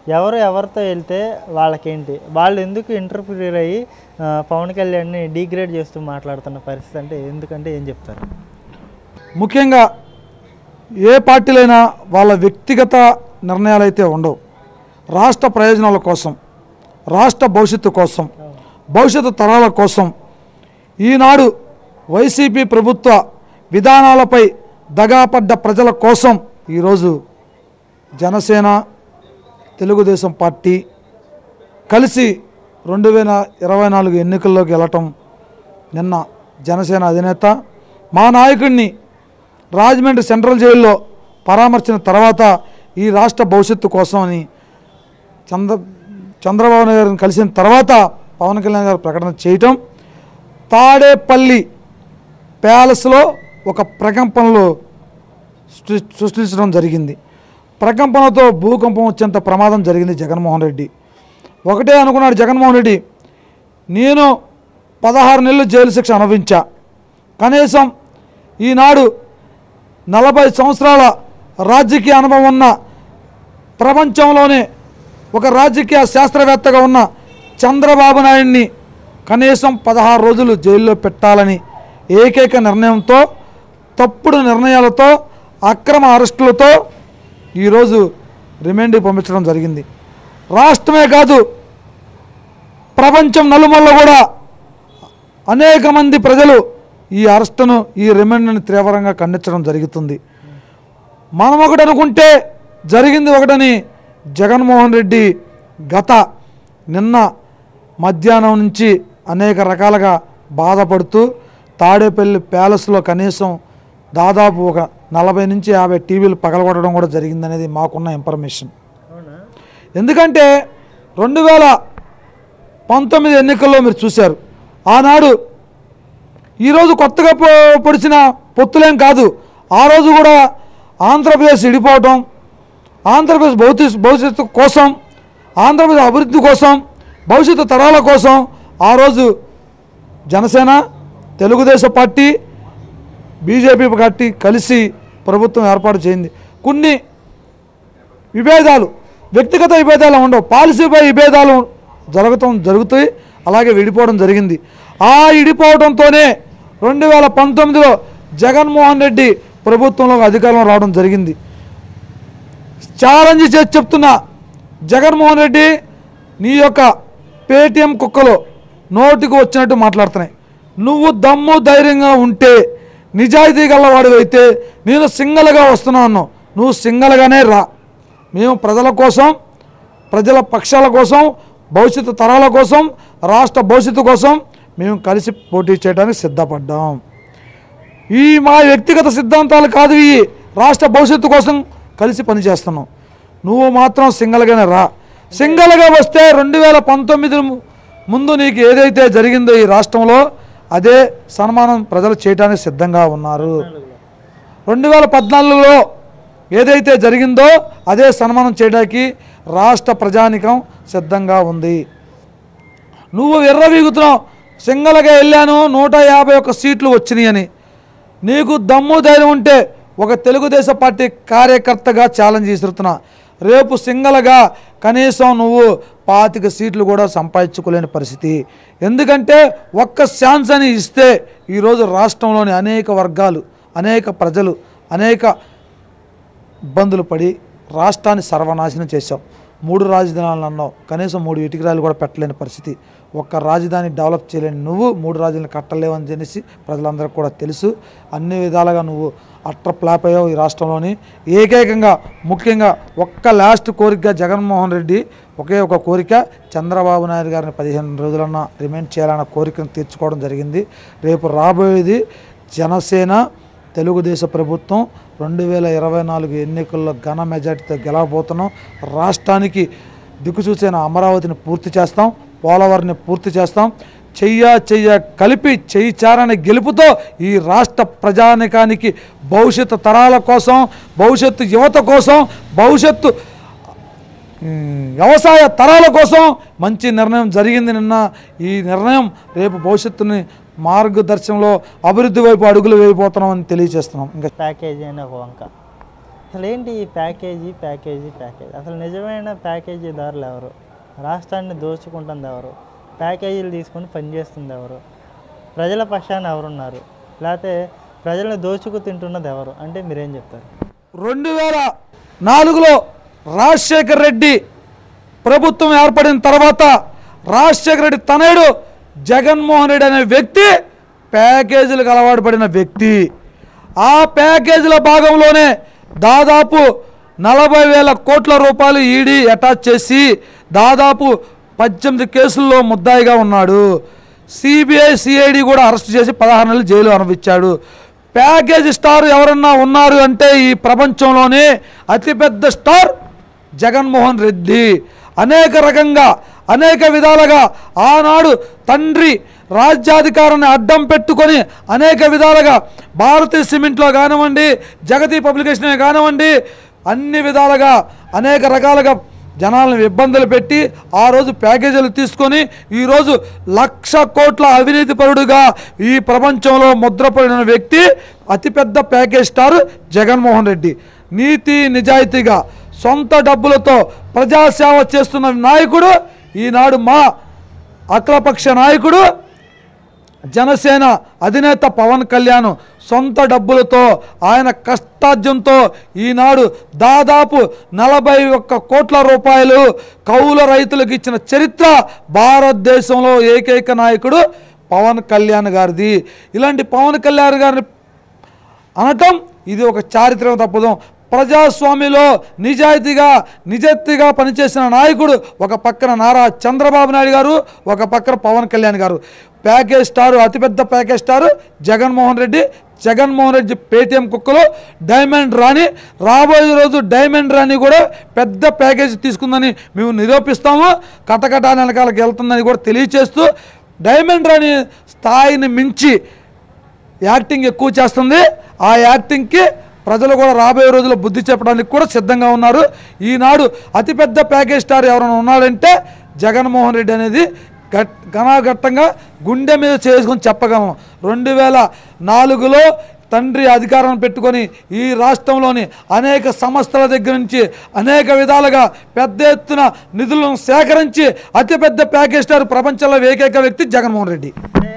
ఎవరు ఎవరితో వెళ్తే వాళ్ళకేంటి వాళ్ళు ఎందుకు ఇంటర్ఫియర్ అయ్యి ఆ, పవన్ కళ్యాణ్ని డీగ్రేడ్ చేస్తూ మాట్లాడుతున్న పరిస్థితి అంటే ఎందుకంటే ఏం చెప్తారు ముఖ్యంగా ఏ పార్టీలైనా వాళ్ళ వ్యక్తిగత నిర్ణయాలు అయితే ఉండవు రాష్ట్ర ప్రయోజనాల కోసం రాష్ట్ర భవిష్యత్తు కోసం భవిష్యత్తు తరాల కోసం ఈనాడు వైసీపీ ప్రభుత్వ విధానాలపై దగాపడ్డ ప్రజల కోసం ఈరోజు జనసేన తెలుగుదేశం పార్టీ కలిసి రెండు వేల ఇరవై నాలుగు ఎన్నికల్లోకి వెళ్ళటం నిన్న జనసేన అధినేత మా నాయకుడిని రాజమండ్రి సెంట్రల్ జైల్లో పరామర్శించిన తర్వాత ఈ రాష్ట్ర భవిష్యత్తు కోసం అని చంద్ర చంద్రబాబు నాయుడు గారిని కలిసిన తర్వాత పవన్ కళ్యాణ్ గారు ప్రకటన చేయటం తాడేపల్లి ప్యాలెస్లో ఒక ప్రకంపనలో సృ- సృష్టించడం జరిగింది ప్రకంపనతో భూకంపం వచ్చేంత ప్రమాదం జరిగింది జగన్మోహన్ రెడ్డి ఒకటే అనుకున్నాడు జగన్మోహన్ రెడ్డి నేను పదహారు నెలలు జైలు శిక్ష అనుభవించా కనీసం ఈనాడు నలభై సంవత్సరాల రాజకీయ అనుభవం ఉన్న ప్రపంచంలోనే ఒక రాజకీయ శాస్త్రవేత్తగా ఉన్న చంద్రబాబు నాయుడిని కనీసం పదహారు రోజులు జైల్లో పెట్టాలని ఏకైక నిర్ణయంతో తప్పుడు నిర్ణయాలతో అక్రమ అరెస్టులతో ఈరోజు రిమాండ్కి పంపించడం జరిగింది రాష్ట్రమే కాదు ప్రపంచం నలుమూల కూడా అనేక మంది ప్రజలు ఈ అరెస్టును ఈ రిమాండ్ని తీవ్రంగా ఖండించడం జరుగుతుంది మనం ఒకటి అనుకుంటే జరిగింది ఒకటని జగన్మోహన్ రెడ్డి గత నిన్న మధ్యాహ్నం నుంచి అనేక రకాలుగా బాధపడుతూ తాడేపల్లి ప్యాలెస్లో కనీసం దాదాపు ఒక నలభై నుంచి యాభై టీవీలు పగలగొట్టడం కూడా జరిగిందనేది మాకున్న ఇన్ఫర్మేషన్ అవునా ఎందుకంటే రెండు వేల పంతొమ్మిది ఎన్నికల్లో మీరు చూశారు ఆనాడు ఈరోజు కొత్తగా పొ- పొడిచిన పొత్తులేం కాదు ఆ రోజు కూడా ఆంధ్రప్రదేశ్ విడిపోవటం ఆంధ్రప్రదేశ్ భౌతిక భవిష్యత్తు కోసం ఆంధ్రప్రదేశ్ అభివృద్ధి కోసం భవిష్యత్తు తరాల కోసం ఆ రోజు Janasena Telugudesam party BJP party కలిసి ప్రభుత్వం ఏర్పాటు చేయింది కొన్ని విభేదాలు వ్యక్తిగత విభేదాలు ఉండవు పాలసీపై విభేదాలు జరగటం జరుగుతాయి అలాగే విడిపోవడం జరిగింది ఆ విడిపోవడంతోనే రెండు వేల పంతొమ్మిదిలో జగన్మోహన్ రెడ్డి ప్రభుత్వంలో అధికారంలో రావడం జరిగింది ఛాలెంజ్ చేసి చెప్తున్నా జగన్మోహన్ రెడ్డి నీ యొక్క పేటిఎం కుక్కలో నోటికి వచ్చినట్టు మాట్లాడుతున్నాయి నువ్వు దమ్ము ధైర్యంగా ఉంటే నిజాయితీ గలవాడివైతే నేను సింగల్గా వస్తున్నాను నువ్వు సింగల్గానే రా మేము ప్రజల కోసం ప్రజల పక్షాల కోసం భవిష్యత్తు తరాల కోసం రాష్ట్ర భవిష్యత్తు కోసం మేము కలిసి పోటీ చేయడానికి సిద్ధపడ్డాం ఈ మా వ్యక్తిగత సిద్ధాంతాలు కాదు ఇవి రాష్ట్ర భవిష్యత్తు కోసం కలిసి పనిచేస్తున్నాం నువ్వు మాత్రం సింగల్గానే రా సింగల్గా వస్తే రెండు వేల పంతొమ్మిది ముందు నీకు ఏదైతే జరిగిందో ఈ రాష్ట్రంలో అదే సన్మానం ప్రజలు చేయడానికి సిద్ధంగా ఉన్నారు రెండు వేల పద్నాలుగులో ఏదైతే జరిగిందో అదే సన్మానం చేయడానికి రాష్ట్ర ప్రజానికం సిద్ధంగా ఉంది నువ్వు ఎర్రవీగుతున్నావు సింగల్గా వెళ్ళాను నూట యాభై ఒక్క సీట్లు వచ్చినాయి అని నీకు దమ్ము ధైర్యం ఉంటే ఒక తెలుగుదేశం పార్టీ కార్యకర్తగా ఛాలెంజ్ విసురుతున్నా రేపు సింగల్గా కనీసం నువ్వు పాతిక సీట్లు కూడా సంపాదించుకోలేని పరిస్థితి ఎందుకంటే ఒక్క ఛాన్స్ అని ఇస్తే ఈరోజు రాష్ట్రంలోని అనేక వర్గాలు అనేక ప్రజలు అనేక ఇబ్బందులు పడి రాష్ట్రాన్ని సర్వనాశనం చేశాం మూడు రాజధానులు అన్నావు కనీసం మూడు ఇటుకరాలు కూడా పెట్టలేని పరిస్థితి ఒక్క రాజధాని డెవలప్ చేయలేని నువ్వు మూడు రాజధానులు కట్టలేవని తెలిసి ప్రజలందరికీ కూడా తెలుసు అన్ని విధాలుగా నువ్వు అట్ర ఫ్లాప్ అయ్యావు ఈ రాష్ట్రంలోని ఏకైకంగా ముఖ్యంగా ఒక్క లాస్ట్ కోరికగా జగన్మోహన్ రెడ్డి ఒకే ఒక కోరిక చంద్రబాబు నాయుడు గారిని పదిహేను రోజులన్నా రిమైండ్ చేయాలన్న కోరికను తీర్చుకోవడం జరిగింది రేపు రాబోయేది జనసేన తెలుగుదేశం ప్రభుత్వం రెండు వేల ఇరవై నాలుగు ఎన్నికల్లో ఘన మెజార్టీతో గెలవబోతున్నాం రాష్ట్రానికి దిక్కుచూసిన అమరావతిని పూర్తి చేస్తాం పోలవరాన్ని పూర్తి చేస్తాం చెయ్య చెయ్య కలిపి చెయ్యి చారని గెలుపుతో ఈ రాష్ట్ర ప్రజానికానికి భవిష్యత్తు తరాల కోసం భవిష్యత్తు యువత కోసం భవిష్యత్తు ఉమ్, వ్యవసాయ తరాల కోసం మంచి నిర్ణయం జరిగింది నిన్న ఈ నిర్ణయం రేపు భవిష్యత్తుని మార్గదర్శనంలో అభివృద్ధి వైపు అడుగులు వేయబోతున్నామని తెలియజేస్తున్నాం ఇంకా ప్యాకేజీ అని ఒక వంక అసలు ఏంటి ఈ ప్యాకేజీ ప్యాకేజీ ప్యాకేజీ అసలు నిజమైన ప్యాకేజీదారులు ఎవరు రాష్ట్రాన్ని దోచుకుంటుంది ఎవరు ప్యాకేజీలు తీసుకొని పనిచేస్తుంది ఎవరు ప్రజల పక్షాన ఎవరున్నారు లేకపోతే ప్రజలను దోచుకు తింటున్నది ఎవరు అంటే మీరేం చెప్తారు రెండు వేల నాలుగులో రాజశేఖర్ రెడ్డి ప్రభుత్వం ఏర్పడిన తర్వాత రాజశేఖర రెడ్డి తనయుడు జగన్మోహన్ రెడ్డి అనే వ్యక్తి ప్యాకేజీలకు అలవాటు పడిన వ్యక్తి ఆ ప్యాకేజీల భాగంలోనే దాదాపు నలభై వేల కోట్ల రూపాయలు ఈడీ అటాచ్ చేసి దాదాపు పద్దెనిమిది కేసుల్లో ముద్దాయిగా ఉన్నాడు సిబిఐ సిఐడి కూడా అరెస్ట్ చేసి పదహారు నెలలు జైలు అనుభవించాడు ప్యాకేజ్ స్టార్ ఎవరన్నా ఉన్నారు అంటే ఈ ప్రపంచంలోనే అతిపెద్ద స్టార్ జగన్మోహన్ రెడ్డి అనేక రకంగా అనేక విధాలుగా ఆనాడు తండ్రి రాజ్యాధికారాన్ని అడ్డం పెట్టుకొని అనేక విధాలుగా భారతీయ సిమెంట్లో కానివ్వండి జగతి పబ్లికేషన్ కానివ్వండి అన్ని విధాలుగా అనేక రకాలుగా జనాలను ఇబ్బందులు పెట్టి ఆ రోజు ప్యాకేజీలు తీసుకొని ఈరోజు లక్ష కోట్ల అవినీతి పరుడుగా ఈ ప్రపంచంలో ముద్రపడిన వ్యక్తి అతిపెద్ద ప్యాకేజ్ స్టార్ జగన్మోహన్ రెడ్డి నీతి నిజాయితీగా సొంత డబ్బులతో ప్రజాసేవ చేస్తున్న నాయకుడు ఈనాడు మా అఖిలపక్ష నాయకుడు జనసేన అధినేత పవన్ కళ్యాణ్ సొంత డబ్బులతో ఆయన కష్టార్జంతో ఈనాడు దాదాపు నలభై ఒక్క కోట్ల రూపాయలు కౌల రైతులకు ఇచ్చిన చరిత్ర భారతదేశంలో ఏకైక నాయకుడు పవన్ కళ్యాణ్ గారిది ఇలాంటి పవన్ కళ్యాణ్ గారిని అనటం ఇది ఒక చారిత్రక తప్పుదం ప్రజాస్వామ్యంలో నిజాయితీగా నిజాయితీగా పనిచేసిన నాయకుడు ఒక పక్కన నారా చంద్రబాబు నాయుడు గారు ఒక పక్కన పవన్ కళ్యాణ్ గారు ప్యాకేజ్ స్టార్ అతిపెద్ద package star Jaganmohan Reddy Jaganmohan Reddy Paytm కుక్కలో డైమండ్ రాణి రాబోయే రోజు డైమండ్ రాణి కూడా పెద్ద ప్యాకేజ్ తీసుకుందని మేము నిరూపిస్తాము కటకట వెనకాలకి వెళ్తుందని కూడా తెలియచేస్తూ డైమండ్ రాణి స్థాయిని మించి యాక్టింగ్ ఎక్కువ చేస్తుంది ఆ యాక్టింగ్కి ప్రజలు కూడా రాబోయే రోజుల్లో బుద్ధి చెప్పడానికి కూడా సిద్ధంగా ఉన్నారు ఈనాడు అతిపెద్ద ప్యాకేజ్ స్టార్ ఎవరైనా ఉన్నాడంటే జగన్మోహన్ రెడ్డి అనేది గట్ ఘనాఘట్టంగా గుండె మీద చేసుకొని చెప్పగలం రెండు వేల నాలుగులో తండ్రి అధికారం పెట్టుకొని ఈ రాష్ట్రంలోని అనేక సంస్థల దగ్గర నుంచి అనేక విధాలుగా పెద్ద ఎత్తున నిధులను సేకరించి అతిపెద్ద ప్యాకేజ్ స్టార్ ప్రపంచంలో ఏకైక వ్యక్తి జగన్మోహన్ రెడ్డి అంటే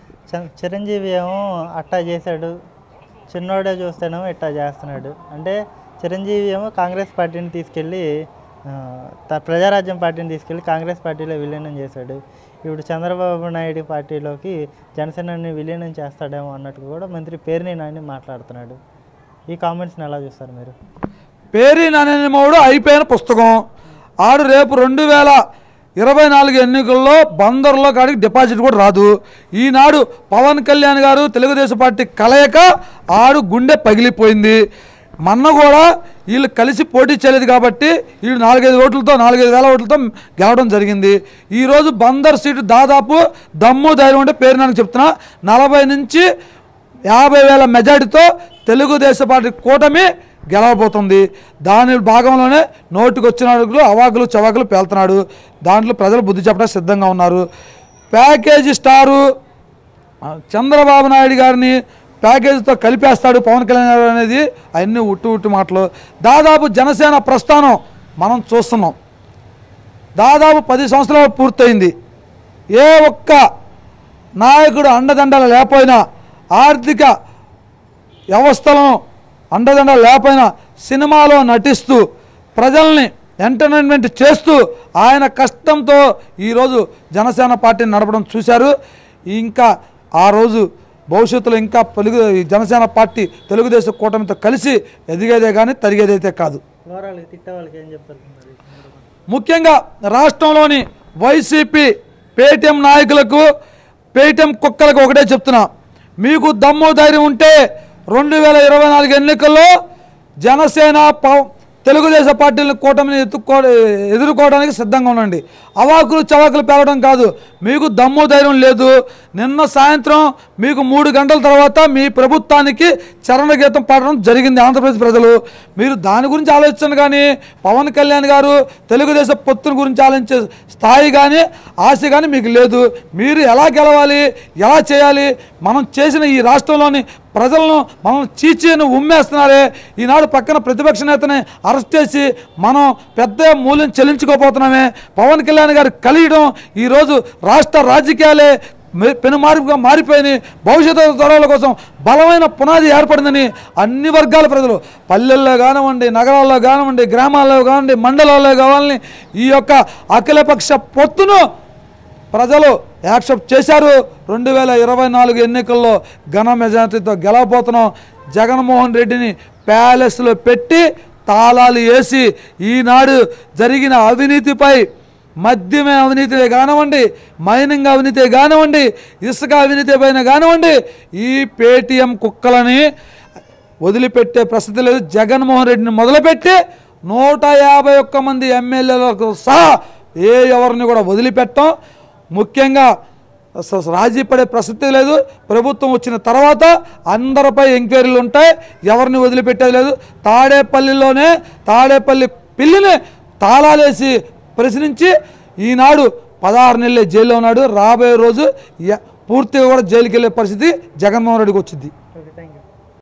చ- చిరంజీవి ఏమో అట్టా చేశాడు చిన్నోడే చూస్తేనేమో ఇట్టా చేస్తున్నాడు అంటే చిరంజీవి ఏమో కాంగ్రెస్ పార్టీని తీసుకెళ్ళి ఆ, త- ప్రజారాజ్యం పార్టీని తీసుకెళ్ళి కాంగ్రెస్ పార్టీలో విలీనం చేశాడు ఇప్పుడు చంద్రబాబు నాయుడు పార్టీలోకి జనసేనని విలీనం చేస్తాడేమో అన్నట్టు కూడా మంత్రి పేరుని నాని మాట్లాడుతున్నాడు ఈ కామెంట్స్ని ఎలా చూస్తారు మీరు పేరి ననేమోడు అయిపోయిన పుస్తకం ఆడు రేపు రెండు వేల ఇరవై నాలుగు ఎన్నికల్లో బందర్లో కాడికి డిపాజిట్ కూడా రాదు ఈనాడు పవన్ కళ్యాణ్ గారు తెలుగుదేశం పార్టీ కలయక ఆడు గుండె పగిలిపోయింది మొన్న కూడా వీళ్ళు కలిసి పోటీ చేయలేదు కాబట్టి వీళ్ళు నాలుగైదు ఓట్లతో నాలుగైదు వేల ఓట్లతో గెలవడం జరిగింది ఈరోజు బందర్ సీటు దాదాపు దమ్ము ధైర్యం అంటే పేరు నాకు చెప్తున్నా నలభై నుంచి యాభై వేల మెజార్టీతో తెలుగుదేశం పార్టీ కూటమి గెలవబోతుంది దాని భాగంలోనే నోటికి వచ్చిన అడుగులు అవాకులు చవాకులు పేలుతున్నాడు దాంట్లో ప్రజలు బుద్ధి చెప్పడానికి సిద్ధంగా ఉన్నారు ప్యాకేజీ స్టారు ఆ, చంద్రబాబు నాయుడు గారిని ప్యాకేజీతో కలిపేస్తాడు పవన్ కళ్యాణ్ గారు అనేది అవన్నీ ఉట్టు ఉట్టు మాటలు దాదాపు జనసేన ప్రస్థానం మనం చూస్తున్నాం దాదాపు పది సంవత్సరాలు పూర్తయింది ఏ ఒక్క నాయకుడు అండదండలు లేకపోయినా ఆర్థిక వ్యవస్థలను అండదండ లేకపోయినా సినిమాలో నటిస్తూ ప్రజల్ని ఎంటర్టైన్మెంట్ చేస్తూ ఆయన కష్టంతో ఈరోజు జనసేన పార్టీని నడపడం చూశారు ఇంకా ఆ రోజు భవిష్యత్తులో ఇంకా తెలుగు ఈ జనసేన పార్టీ తెలుగుదేశం కూటమితో కలిసి ఎదిగేదే కానీ తరిగేదైతే కాదు ఓవరాల్ తిట్టే వాళ్ళకి ఏం చెప్తారు మరి? ముఖ్యంగా రాష్ట్రంలోని వైసీపీ పేటీఎం నాయకులకు పేటీఎం కుక్కలకు ఒకటే చెప్తున్నా మీకు దమ్ము ధైర్యం ఉంటే రెండు వేల ఇరవై నాలుగు ఎన్నికల్లో జనసేన పవ తెలుగుదేశం పార్టీలను కూటమిని ఎత్తుకో ఎదుర్కోవడానికి సిద్ధంగా ఉండండి అవాకులు చవాకులు పెరగడం కాదు మీకు దమ్ము ధైర్యం లేదు నిన్న సాయంత్రం మీకు మూడు గంటల తర్వాత మీ ప్రభుత్వానికి చరణ గీతం పాడడం జరిగింది ఆంధ్రప్రదేశ్ ప్రజలు మీరు దాని గురించి ఆలోచించండి కానీ పవన్ కళ్యాణ్ గారు తెలుగుదేశం పొత్తుల గురించి ఆలోచించే స్థాయి కానీ ఆశ కానీ మీకు లేదు మీరు ఎలా గెలవాలి ఎలా చేయాలి మనం చేసిన ఈ రాష్ట్రంలోని ప్రజలను మనం చీచీని ఉమ్మేస్తున్నారే ఈనాడు పక్కన ప్రతిపక్ష నేతని అరెస్ట్ చేసి మనం పెద్ద మూల్యం చెల్లించుకోపోతున్నామే పవన్ కళ్యాణ్ గారు కలియడం ఈరోజు రాష్ట్ర రాజకీయాలే మె- పెనుమార్పుగా మారిపోయినాయి భవిష్యత్తు తరాల కోసం బలమైన పునాది ఏర్పడిందని అన్ని వర్గాల ప్రజలు పల్లెల్లో కానివ్వండి నగరాల్లో కానివ్వండి గ్రామాల్లో కానివ్వండి మండలాల్లో కావాలని ఈ యొక్క అఖిలపక్ష పొత్తును ప్రజలు యాక్సెప్ట్ చేశారు రెండు వేల ఇరవై నాలుగు ఎన్నికల్లో ఘన మెజార్టీతో గెలవబోతున్నాం జగన్మోహన్ రెడ్డిని ప్యాలెస్లో పెట్టి తాళాలు వేసి ఈనాడు జరిగిన అవినీతిపై మద్యమే అవినీతి కానివ్వండి మైనింగ్ అవినీతి కానివ్వండి ఇసుక అవినీతి పైన కానివ్వండి ఈ పేటీఎం కుక్కలని వదిలిపెట్టే ప్రసక్తి లేదు జగన్మోహన్ రెడ్డిని మొదలుపెట్టి నూట యాభై ఒక్క మంది ఎమ్మెల్యేలకు సహా ఏ ఎవరిని కూడా వదిలిపెట్టాం ముఖ్యంగా స- రాజీ పడే ప్రసక్తి లేదు ప్రభుత్వం వచ్చిన తర్వాత అందరిపై ఎంక్వైరీలు ఉంటాయి ఎవరిని వదిలిపెట్టేది లేదు తాడేపల్లిలోనే తాడేపల్లి పిల్లిని తాళాలేసి ప్రశ్నించి ఈనాడు పదహారు నెలలే జైల్లో ఉన్నాడు రాబోయే రోజు ఎ- పూర్తిగా కూడా జైలుకి వెళ్ళే పరిస్థితి జగన్మోహన్ రెడ్డికి వచ్చింది